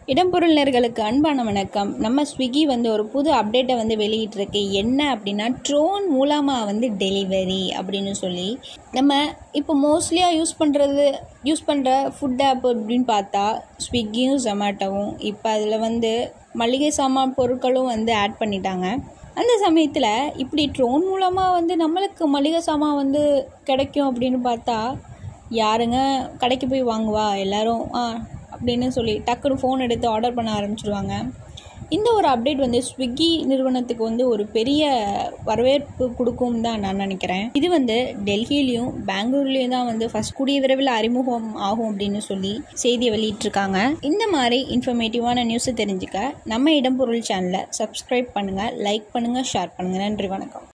இடம்பொருள் நேர்களுக்கு அன்பான வணக்கம் நம்ம ஸ்விக்கி வந்து ஒரு புது அப்டேட்டை வந்து வெளியிட்டிருக்கு என்ன அப்படின்னா ட்ரோன் மூலமாக வந்து டெலிவரி அப்படின்னு சொல்லி நம்ம இப்போ மோஸ்ட்லியாக யூஸ் பண்ணுறது யூஸ் பண்ணுற ஃபுட் ஆப் அப்படின்னு பார்த்தா ஸ்விக்கியும் ஜொமேட்டோவும் இப்போ அதில் வந்து மளிகை சாமான் பொருட்களும் வந்து ஆட் பண்ணிட்டாங்க அந்த சமயத்தில் இப்படி ட்ரோன் மூலமாக வந்து நம்மளுக்கு மளிகை சாமான் வந்து கிடைக்கும் அப்படின்னு பார்த்தா யாருங்க கடைக்கு போய் வாங்குவா எல்லாரும் ஆ அப்படின்னு சொல்லி டக்குன்னு ஃபோன் எடுத்து ஆர்டர் பண்ண ஆரம்பிச்சிருவாங்க இந்த ஒரு அப்டேட் வந்து ஸ்விக்கி நிறுவனத்துக்கு வந்து ஒரு பெரிய வரவேற்பு கொடுக்கும் தான் நான் நினைக்கிறேன் இது வந்து டெல்லியிலையும் பெங்களூர்லேயும் தான் வந்து ஃபஸ்ட் கூடிய விரைவில் அறிமுகம் ஆகும் அப்படின்னு சொல்லி செய்தியை வெளியிட்டிருக்காங்க இந்த மாதிரி இன்ஃபர்மேட்டிவான நியூஸை தெரிஞ்சுக்க நம்ம இடம்பொருள் சேனலை சப்ஸ்கிரைப் பண்ணுங்கள் லைக் பண்ணுங்கள் ஷேர் பண்ணுங்கள் நன்றி வணக்கம்